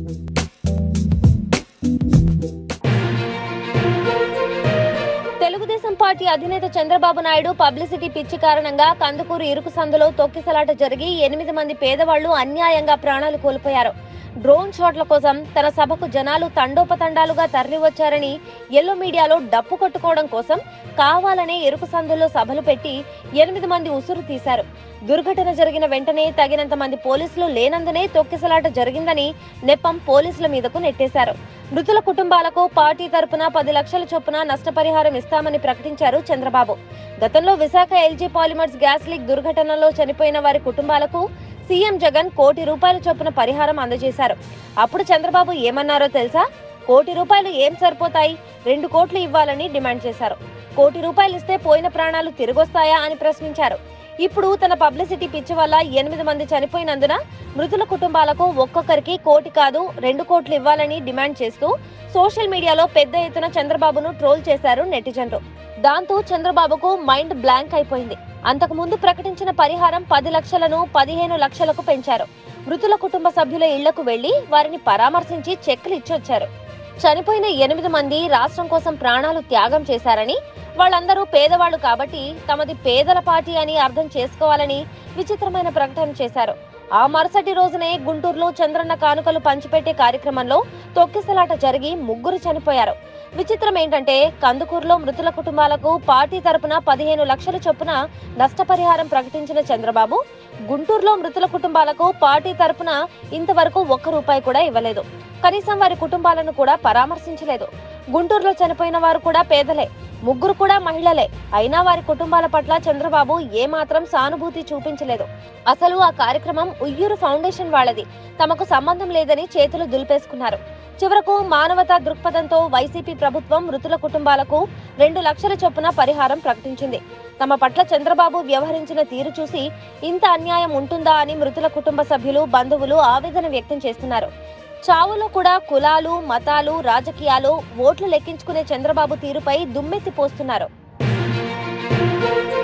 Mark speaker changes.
Speaker 1: Telugu Desam party అధినేత Chandrababu Naidu publicity పిచ్చి కారణంగా కందుకూరు ఇరుకు సందులో తొక్కిసలాట జరిగి ఎనిమిది మంది పేదవాళ్లు అన్యాయంగా ప్రాణాలు కోల్పోయారు డ్రోన్ షాట్ల కోసం తన సభకు జనాలు తండోపతండాలుగా తరలివచ్చారని ఎల్లో మీడియాలో డప్పు కొట్టుకోవడం కోసం కావాలనే ఎరుకు సందుల్లో సభలు పెట్టి ఎనిమిది మంది ఉసురు తీశారు దుర్ఘటన జరిగిన వెంటనే తగినంత మంది పోలీసులు లేనందునే తొక్కిసలాట జరిగిందని నెప్పం పోలీసుల మీదకు నెట్టేశారు మృతుల కుటుంబాలకు పార్టీ తరపున పది లక్షల చొప్పున నష్టపరిహారం ఇస్తామని ప్రకటించారు చంద్రబాబు గతంలో Visakha LG polymers gas leak దుర్ఘటనలో చనిపోయిన వారి కుటుంబాలకు సీఎం జగన్ కోటి రూపాయల చొప్పున పరిహారం అందజేశారు అప్పుడు చంద్రబాబు ఏమన్నారో తెలుసా కోటి రూపాయలు ఏం సరిపోతాయి రెండు కోట్లు ఇవ్వాలని డిమాండ్ చేశారు కోటి రూపాయలు ఇస్తే పోయిన ప్రాణాలు తిరిగొస్తాయా అని ప్రశ్నించారు ఇప్పుడు తన పబ్లిసిటీ పిచ్చి వల్ల ఎనిమిది మంది చనిపోయినందున మృతుల కుటుంబాలకు ఒక్కొక్కరికి కోటి కాదు రెండు కోట్లు ఇవ్వాలని డిమాండ్ చేస్తూ సోషల్ మీడియాలో పెద్ద ఎత్తున చంద్రబాబును ట్రోల్ చేశారు నెటిజన్లు దాంతో చంద్రబాబుకు మైండ్ బ్లాంక్ అయిపోయింది అంతకుముందు ప్రకటించిన పరిహారం పది లక్షలను పదిహేను లక్షలకు పెంచారు మృతుల కుటుంబ సభ్యుల ఇళ్లకు వెళ్లి వారిని పరామర్శించి చెక్కులు ఇచ్చొచ్చారు చనిపోయిన ఎనిమిది మంది రాష్ట్రం కోసం ప్రాణాలు త్యాగం చేశారని వాళ్ళందరూ పేదవాళ్లు కాబట్టి తమది పేదల పార్టీ అని అర్థం చేసుకోవాలని విచిత్రమైన ప్రకటన చేశారు ఆ మరుసటి రోజునే గుంటూరులో చంద్రన్న కానుకలు పంచిపెట్టే కార్యక్రమంలో తొక్కిసలాట జరిగి ముగ్గురు చనిపోయారు విచిత్రం ఏంటంటే కందుకూరులో మృతుల కుటుంబాలకు పార్టీ తరపున పదిహేను లక్షల చొప్పున నష్టపరిహారం ప్రకటించిన చంద్రబాబు గుంటూరులో మృతుల కుటుంబాలకు పార్టీ తరపున ఇంతవరకు ఒక్క రూపాయి కూడా ఇవ్వలేదు కనీసం వారి కుటుంబాలను కూడా పరామర్శించలేదు గుంటూరులో చనిపోయిన వారు కూడా పేదలే ముగ్గురు కూడా మహిళలే అయినా వారి కుటుంబాల పట్ల చంద్రబాబు ఏమాత్రం సానుభూతి చూపించలేదు అసలు ఆ కార్యక్రమం ఉయ్యూరు ఫౌండేషన్ వాళ్ళది తమకు సంబంధం లేదని చేతులు దులిపేసుకున్నారు చివరకు మానవతా దృక్పథంతో వైసీపీ ప్రభుత్వం మృతుల కుటుంబాలకు రెండు లక్షల చొప్పున పరిహారం ప్రకటించింది తమ పట్ల చంద్రబాబు వ్యవహరించిన తీరు చూసి ఇంత అన్యాయం ఉంటుందా అని మృతుల కుటుంబ సభ్యులు బంధువులు ఆవేదన వ్యక్తం చేస్తున్నారు చావులో కూడా కులాలు మతాలు రాజకీయాలు ఓట్లు లెక్కించుకునే చంద్రబాబు తీరుపై దుమ్మెత్తి పోస్తున్నారు